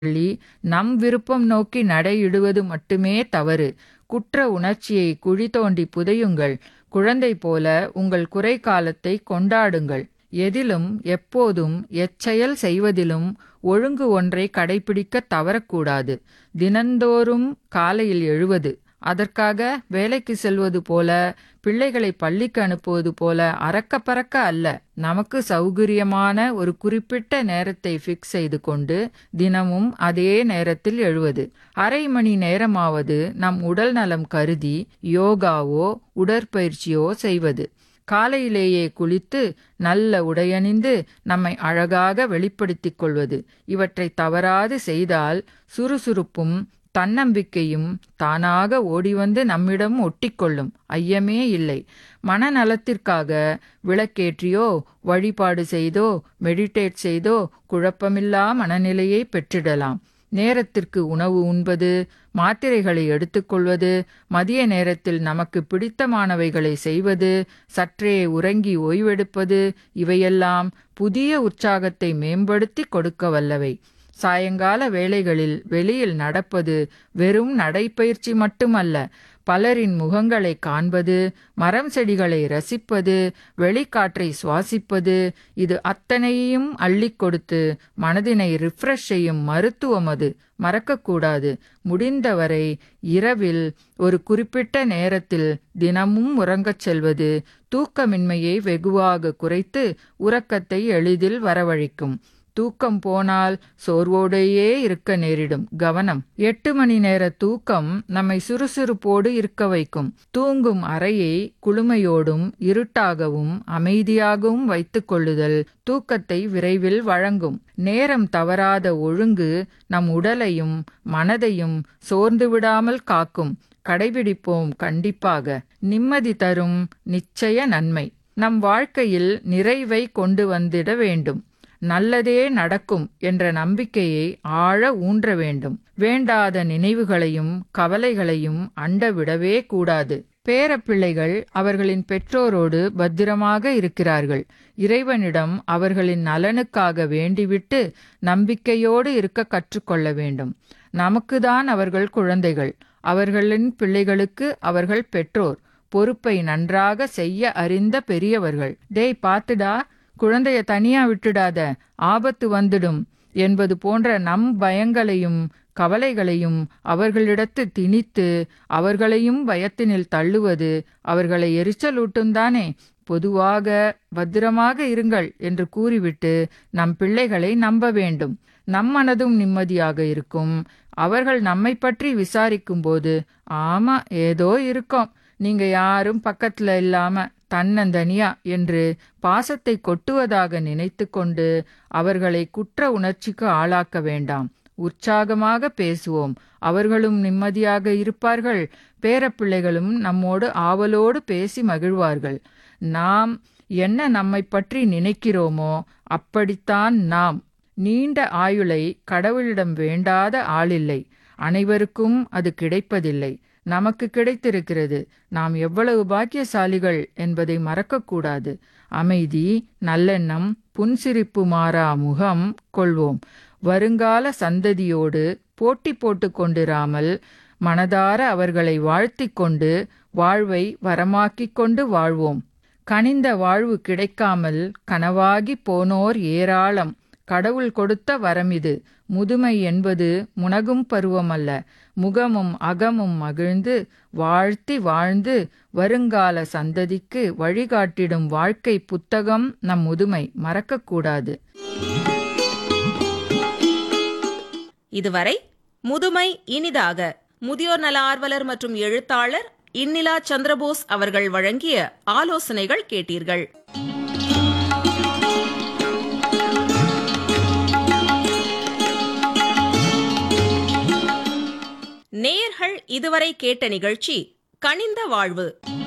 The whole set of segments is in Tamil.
தள்ளி நம் விருப்பம் நோக்கி நடையிடுவது மட்டுமே தவறு குற்ற உணர்ச்சியை குழி தோண்டி புதையுங்கள் குழந்தை போல உங்கள் குறை காலத்தை கொண்டாடுங்கள் எதிலும் எப்போதும் எச்செயல் செய்வதிலும் ஒழுங்கு ஒன்றை கடைபிடிக்க தவறக்கூடாது தினந்தோறும் காலையில் எழுவது அதற்காக வேலைக்கு செல்வது போல பிள்ளைகளை பள்ளிக்கு அனுப்புவது போல அறக்க பறக்க அல்ல நமக்கு சௌகரியமான ஒரு குறிப்பிட்ட நேரத்தை ஃபிக்ஸ் செய்து கொண்டு தினமும் அதே நேரத்தில் எழுவது அரை மணி நேரமாவது நம் உடல் நலம் கருதி யோகாவோ உடற்பயிற்சியோ செய்வது காலையிலேயே குளித்து நல்ல உடையணிந்து நம்மை அழகாக வெளிப்படுத்திக் கொள்வது இவற்றை தவறாது செய்தால் சுறுசுறுப்பும் தன்னம்பிக்கையும் தானாக ஓடிவந்து நம்மிடம் ஒட்டிக்கொள்ளும் ஐயமே இல்லை மனநலத்திற்காக விளக்கேற்றியோ வழிபாடு செய்தோ மெடிடேட் செய்தோ குழப்பமில்லா மனநிலையை பெற்றிடலாம் நேரத்திற்கு உணவு உண்பது மாத்திரைகளை எடுத்துக்கொள்வது மதிய நேரத்தில் நமக்கு பிடித்தமானவைகளை செய்வது சற்றே உறங்கி ஓய்வெடுப்பது இவையெல்லாம் புதிய உற்சாகத்தை மேம்படுத்தி கொடுக்க வல்லவை சாயங்கால வேளைகளில் வெளியில் நடப்பது வெறும் நடைப்பயிற்சி மட்டுமல்ல பலரின் முகங்களை காண்பது மரம் செடிகளை ரசிப்பது வெளிக்காற்றை சுவாசிப்பது இது அத்தனையும் அள்ளிக் கொடுத்து மனதினை ரிஃப்ரெஷ் செய்யும் மருத்துவம் அது மறக்கக்கூடாது முடிந்தவரை இரவில் ஒரு குறிப்பிட்ட நேரத்தில் தினமும் உறங்கச் செல்வது தூக்கமின்மையை வெகுவாக குறைத்து உறக்கத்தை எளிதில் வரவழைக்கும் தூக்கம் போனால் சோர்வோடையே இருக்க நேரிடும் கவனம் எட்டு மணி நேர தூக்கம் நம்மை சுறுசுறுப்போடு இருக்க வைக்கும் தூங்கும் அறையை குளுமையோடும் இருட்டாகவும் அமைதியாகவும் வைத்துக் கொள்ளுதல் தூக்கத்தை விரைவில் வழங்கும் நேரம் தவறாத ஒழுங்கு நம் உடலையும் மனதையும் சோர்ந்து விடாமல் காக்கும் கடைபிடிப்போம் கண்டிப்பாக நிம்மதி தரும் நிச்சய நன்மை நம் வாழ்க்கையில் நிறைவை கொண்டு வந்திட வேண்டும் நல்லதே நடக்கும் என்ற நம்பிக்கையை ஆழ ஊன்ற வேண்டும் வேண்டாத நினைவுகளையும் கவலைகளையும் அண்ட விடவே கூடாது பேரப்பிள்ளைகள் அவர்களின் பெற்றோரோடு பத்திரமாக இருக்கிறார்கள் இறைவனிடம் அவர்களின் நலனுக்காக வேண்டிவிட்டு நம்பிக்கையோடு இருக்க கற்றுக்கொள்ள வேண்டும் நமக்குதான் அவர்கள் குழந்தைகள் அவர்களின் பிள்ளைகளுக்கு அவர்கள் பெற்றோர் பொறுப்பை நன்றாக செய்ய அறிந்த பெரியவர்கள் டேய் பாத்துடா குழந்தைய தனியா விட்டுடாத ஆபத்து வந்துடும் என்பது போன்ற நம் பயங்களையும் கவலைகளையும் அவர்களிடத்து திணித்து அவர்களையும் பயத்தினில் தள்ளுவது அவர்களை எரிச்சலூட்டும்தானே பொதுவாக பத்திரமாக இருங்கள் என்று கூறிவிட்டு நம் பிள்ளைகளை நம்ப வேண்டும் நம் மனதும் நிம்மதியாக இருக்கும் அவர்கள் நம்மை பற்றி விசாரிக்கும் போது ஆமா ஏதோ இருக்கோம் நீங்க யாரும் பக்கத்துல இல்லாம தன்னந்தனியா என்று பாசத்தை கொட்டுவதாக நினைத்து கொண்டு அவர்களை குற்ற உணர்ச்சிக்கு ஆளாக்க வேண்டாம் உற்சாகமாக பேசுவோம் அவர்களும் நிம்மதியாக இருப்பார்கள் பேரப்பிள்ளைகளும் நம்மோடு ஆவலோடு பேசி மகிழ்வார்கள் நாம் என்ன நம்மை பற்றி நினைக்கிறோமோ அப்படித்தான் நாம் நீண்ட ஆயுளை கடவுளிடம் வேண்டாத ஆளில்லை அனைவருக்கும் அது கிடைப்பதில்லை நமக்கு கிடைத்திருக்கிறது நாம் எவ்வளவு பாக்கியசாலிகள் என்பதை மறக்கக்கூடாது அமைதி நல்லெண்ணம் புன்சிரிப்பு மாறா முகம் கொள்வோம் வருங்கால சந்ததியோடு போட்டி போட்டு கொண்டிராமல் மனதார அவர்களை வாழ்த்திக் கொண்டு வாழ்வை வரமாக்கிக் கொண்டு வாழ்வோம் கனிந்த வாழ்வு கிடைக்காமல் கனவாகி போனோர் ஏராளம் கடவுள் கொடுத்த வரமிது முதுமை என்பது முனகும் பருவமல்ல முகமும் அகமும் மகிழ்ந்து வாழ்த்தி வாழ்ந்து வருங்கால சந்ததிக்கு வழிகாட்டிடும் வாழ்க்கை புத்தகம் நம் முதுமை மறக்கக்கூடாது இதுவரை முதுமை இனிதாக முதியோர் நல ஆர்வலர் மற்றும் எழுத்தாளர் இன்னிலா சந்திரபோஸ் அவர்கள் வழங்கிய ஆலோசனைகள் கேட்டீர்கள் நேயர்கள் இதுவரை கேட்ட நிகழ்ச்சி கனிந்த வாழ்வு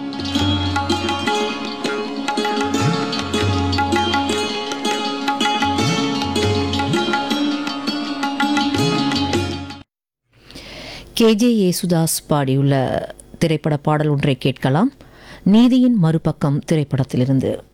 கேஜே யேசுதாஸ் பாடியுள்ள திரைப்பட பாடல் ஒன்றை கேட்கலாம் நீதியின் மறுபக்கம் திரைப்படத்திலிருந்து